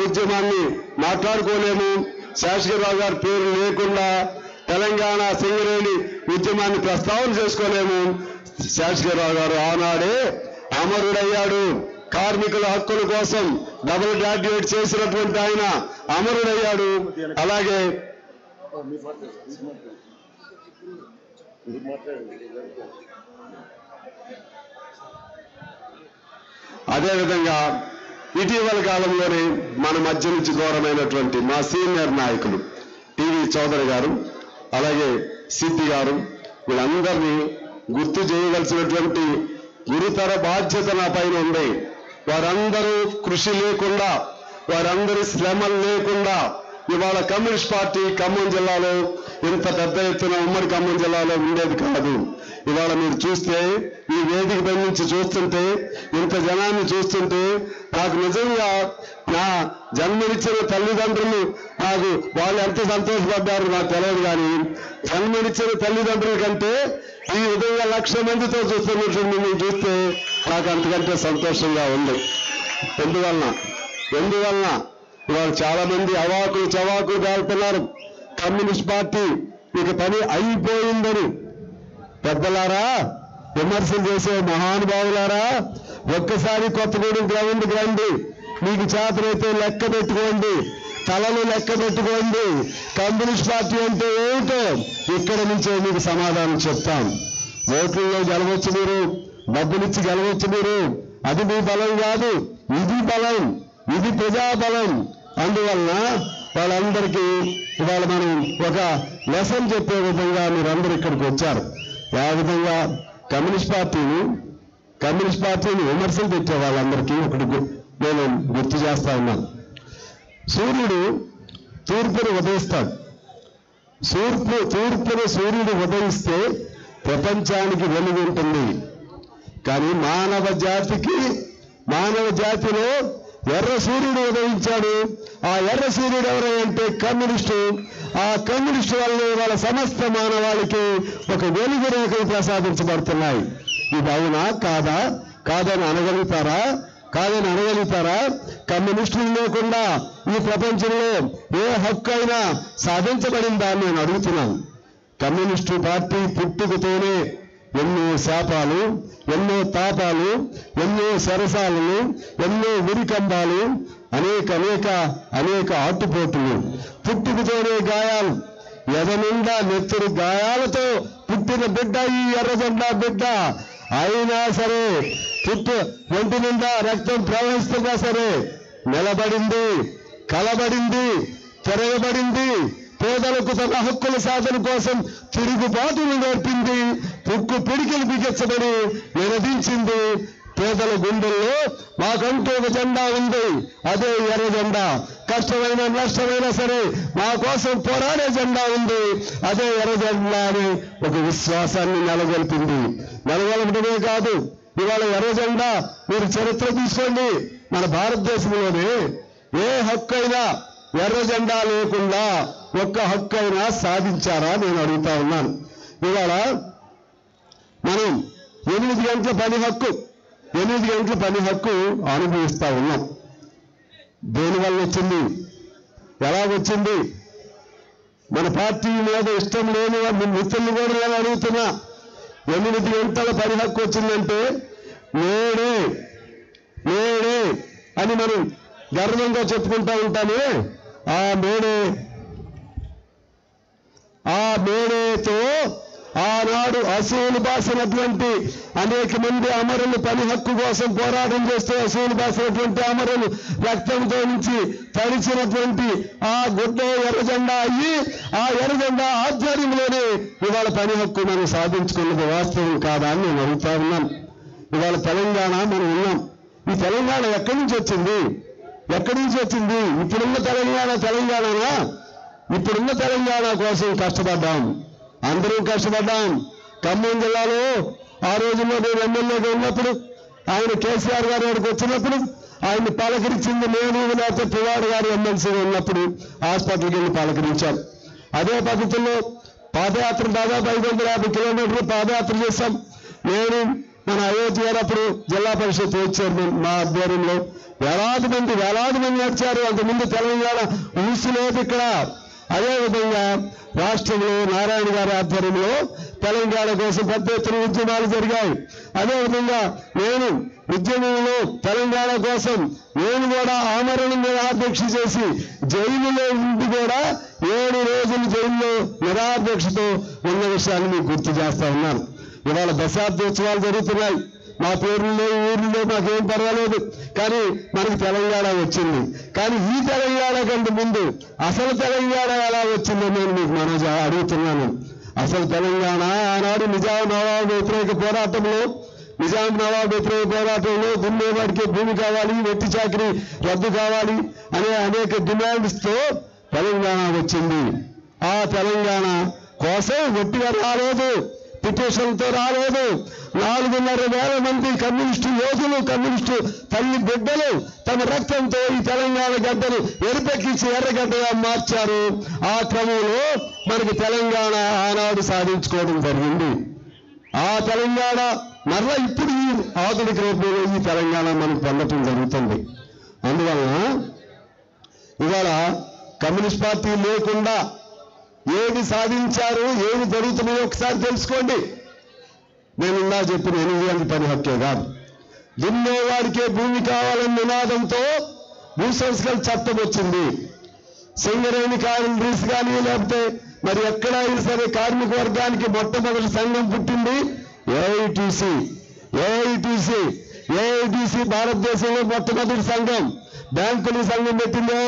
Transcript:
ఉద్యమాన్ని మాట్లాడుకోలేము శేషగిరిరావు గారి పేరు లేకుండా తెలంగాణ సింగరేణి ఉద్యమాన్ని ప్రస్తావన చేసుకోలేము శేషగిరిరావు గారు ఆనాడే అమరుడయ్యాడు కార్మికుల హక్కుల కోసం డబుల్ గ్రాడ్యుయేట్ చేసినటువంటి ఆయన అమరుడయ్యాడు అలాగే అదేవిధంగా ఇటీవల కాలంలోనే మన మధ్య నుంచి దూరమైనటువంటి మా సీనియర్ నాయకులు టీవీ చౌదరి గారు అలాగే సిద్ధి గారు వీళ్ళందరినీ గుర్తు చేయవలసినటువంటి గురుతర బాధ్యత నా పైన ఉంది వారందరూ కృషి లేకుండా వారందరి శ్రమలు లేకుండా ఇవాళ కమ్యూనిస్ట్ పార్టీ ఖమ్మం జిల్లాలో ఇంత పెద్ద ఎత్తున ఉమ్మడి ఖమ్మం జిల్లాలో ఉండేది కాదు ఇవాళ మీరు చూస్తే ఈ వేదిక పై నుంచి చూస్తుంటే ఇంత జనాన్ని చూస్తుంటే నాకు నిజంగా నా జన్మనిచ్చిన తల్లిదండ్రులు నాకు వాళ్ళు ఎంత సంతోషపడ్డారు నాకు తెలియదు కానీ జన్మనిచ్చిన తల్లిదండ్రుల కంటే ఈ విధంగా లక్ష మందితో చూస్తున్నటువంటి నేను చూస్తే నాకు అంతకంటే సంతోషంగా ఉంది ఎందువలన ఎందువలన ఇవాళ చాలా మంది అవాకులు చవాకులు కాలుతున్నారు కమ్యూనిస్ట్ పార్టీ ఇక పని అయిపోయిందని పెద్దలారా విమర్శలు చేసే మహానుభావులారా ఒక్కసారి కొత్తగూడెం గ్రౌండ్కి రండి మీకు చేతనైతే లెక్క పెట్టుకోండి తలలు లెక్క పెట్టుకోండి కమ్యూనిస్ట్ పార్టీ అంటే ఏమిటో ఇక్కడ నుంచే మీకు సమాధానం చెప్తాం ఓట్లలో గెలవచ్చు మీరు డబ్బులిచ్చి గెలవచ్చు మీరు అది మీ బలం కాదు ఇది బలం ఇది ప్రజాబలం అందువలన వాళ్ళందరికీ ఇవాళ మనం ఒక లెసన్ చెప్పే విధంగా మీరందరూ ఇక్కడికి వచ్చారు ఆ విధంగా కమ్యూనిస్ట్ పార్టీని కమ్యూనిస్ట్ పార్టీని విమర్శలు పెట్టే వాళ్ళందరికీ ఒకటి గు- నేను గుర్తు చేస్తా ఉన్నాను సూర్యుడు తూర్పును ఉదయిస్తాడు తూర్పు తూర్పున సూర్యుడు ఉదయిస్తే ప్రపంచానికి వెలుగు ఉంటుంది కానీ మానవ జాతికి మానవ జాతిలో ఎర్ర సూర్యుడు ఉదయించాడు ఆ ఎర్ర సూర్యుడు ఎవరంటే కమ్యూనిస్టు ఆ కమ్యూనిస్టు వల్ల వాళ్ళ సమస్త మానవాళికి ఒక వెలుగు రేఖలు ప్రసాదించబడుతున్నాయి ఇది అవునా కాదా కాదని అనగలుగుతారా కాదని అనగలుగుతారా కమ్యూనిస్టులు లేకుండా ఈ ప్రపంచంలో ఏ హక్కు అయినా సాధించబడిందా అని నేను అడుగుతున్నాను కమ్యూనిస్టు పార్టీ పుట్టుకతోనే ఎన్నో శాపాలు ఎన్నో తాపాలు ఎన్నో సరసాలను ఎన్నో ఉరికంబాలు అనేక అనేక అనేక ఆటుపోటులు పుట్టుకతోనే గాయాలు ఎద నిండా నెత్తురు గాయాలతో పుట్టిన బిడ్డ ఈ ఎర్రజెండా బిడ్డ అయినా సరే పుట్టు ఒంటి నిండా రక్తం ప్రవహిస్తున్నా సరే నిలబడింది కలబడింది తిరగబడింది పేదలకు తమ హక్కుల సాధన కోసం తిరుగుబాటును నేర్పింది పుక్కు పిడికిలు బిగించబడి నిలదించింది పేదల గుండెల్లో మాకంటూ ఒక జెండా ఉంది అదే ఎర్ర జెండా కష్టమైన నష్టమైనా సరే మా కోసం పోరాడే జెండా ఉంది అదే ఎర్ర జెండా అని ఒక విశ్వాసాన్ని నెలగొల్పింది నెలగొల్పడమే కాదు ఇవాళ ఎర్ర జెండా మీరు చరిత్ర తీసుకోండి మన భారతదేశంలోనే ఏ హక్కు అయినా ఎర్ర జెండా లేకుండా ఒక్క హక్కు అయినా సాధించారా నేను అడుగుతా ఉన్నాను ఇవాళ మనం ఎనిమిది గంటల పని హక్కు ఎనిమిది గంటల పని హక్కు అనుభవిస్తా ఉన్నాం దేనివల్ల వచ్చింది ఎలాగొచ్చింది మన పార్టీ మీద ఇష్టం లేని వాళ్ళ మిత్రులు కూడా నేను అడుగుతున్నా ఎనిమిది గంటల పని హక్కు వచ్చిందంటే నేడే నేడే అని మనం గర్వంగా చెప్పుకుంటా ఉంటామే ఆ మేడే ఆ మేడేతో ఆనాడు అసూలు బాసినటువంటి అనేక మంది అమరులు పని హక్కు కోసం పోరాటం చేస్తూ అసూలు బాసినటువంటి అమరులు రక్తంతో నుంచి తడిచినటువంటి ఆ గుడ్డ ఎర్రజెండా అయ్యి ఆ ఎర్రజెండా ఆధ్వర్యంలోనే ఇవాళ పని హక్కు మనం సాధించుకున్నది వాస్తవం కాదా అని నేను అడుగుతా ఉన్నాను ఇవాళ తెలంగాణ మనం ఉన్నాం ఈ తెలంగాణ ఎక్కడి నుంచి వచ్చింది ఎక్కడి నుంచి వచ్చింది ఇప్పుడున్న తెలంగాణ తెలంగాణనా ఇప్పుడున్న తెలంగాణ కోసం కష్టపడ్డాం అందరం కష్టపడ్డాం ఖమ్మం జిల్లాలో ఆ రోజుల్లో నేను ఎమ్మెల్యేగా ఉన్నప్పుడు ఆయన కేసీఆర్ గారు ఇక్కడికి వచ్చినప్పుడు ఆయన్ని పలకరించింది నేను లేకపోతే పువ్వాడు గారు ఎమ్మెల్సీగా ఉన్నప్పుడు హాస్పిటల్కి వెళ్ళి పలకరించాం అదే పద్ధతిలో పాదయాత్ర దాదాపు ఐదు వందల యాభై కిలోమీటర్లు పాదయాత్ర చేశాం నేను మన అయోధ్య గారు అప్పుడు జిల్లా పరిషత్ వచ్చారు మా ఆధ్వర్యంలో వేలాది మంది వేలాది మంది నడిచారు అంతకుముందు తెలంగాణ ఊసిలేదు ఇక్కడ అదేవిధంగా రాష్ట్రంలో నారాయణ గారి ఆధ్వర్యంలో తెలంగాణ కోసం పెద్ద ఎత్తున ఉద్యమాలు జరిగాయి అదేవిధంగా నేను ఉద్యమంలో తెలంగాణ కోసం నేను కూడా ఆమరణ నిరాదీక్ష చేసి జైలులో ఉండి కూడా ఏడు రోజులు జైల్లో నిరాదీక్షతో ఉన్న విషయాన్ని మీకు గుర్తు చేస్తా ఉన్నాను ఇవాళ దశాబ్దోత్సవాలు జరుగుతున్నాయి మా పేర్లలో ఊర్లో మాకేం పర్వాలేదు కానీ మనకి తెలంగాణ వచ్చింది కానీ ఈ తెలంగాణ కంటే ముందు అసలు తెలంగాణ ఎలా వచ్చిందో నేను మీకు మనం అడుగుతున్నాను అసలు తెలంగాణ ఆనాడు నిజాం నవాబు వ్యతిరేక పోరాటంలో నిజాం నవాబు వ్యతిరేక పోరాటంలో దున్నేవాడికి భూమి కావాలి వెట్టి చాకరీ రద్దు కావాలి అనే అనేక డిమాండ్స్తో తెలంగాణ వచ్చింది ఆ తెలంగాణ కోసం గట్టిగా రాలేదు పిటిషన్తో రాలేదు నాలుగున్నర వేల మంది కమ్యూనిస్టు యోధులు కమ్యూనిస్టు తల్లి బిడ్డలు తమ రక్తంతో ఈ తెలంగాణ గడ్డను ఎరుపెక్కించి ఎర్రగడ్డగా మార్చారు ఆ క్రమంలో మనకి తెలంగాణ ఆనాడు సాధించుకోవడం జరిగింది ఆ తెలంగాణ మరలా ఇప్పుడు ఈ ఆధునిక రూపంలో ఈ తెలంగాణ మనకు పొందటం జరుగుతుంది అందువలన ఇవాళ కమ్యూనిస్ట్ పార్టీ లేకుండా ఏది సాధించారు ఏది జరుగుతున్నాయో ఒకసారి తెలుసుకోండి నేను ఇందా చెప్పిన ఎనిమిది గంటల పని హక్కే కాదు దున్నేవాడికే భూమి కావాలన్న నినాదంతో భూ సంస్కరణ చట్టం వచ్చింది సింగరేణి కాంగ్రెస్ కానీ లేకపోతే మరి ఎక్కడైనా సరే కార్మిక వర్గానికి మొట్టమొదటి సంఘం పుట్టింది ఏఐటీసీ ఏఐటీసీ ఏఐటీసీ భారతదేశంలో మొట్టమొదటి సంఘం బ్యాంకుల సంఘం పెట్టింది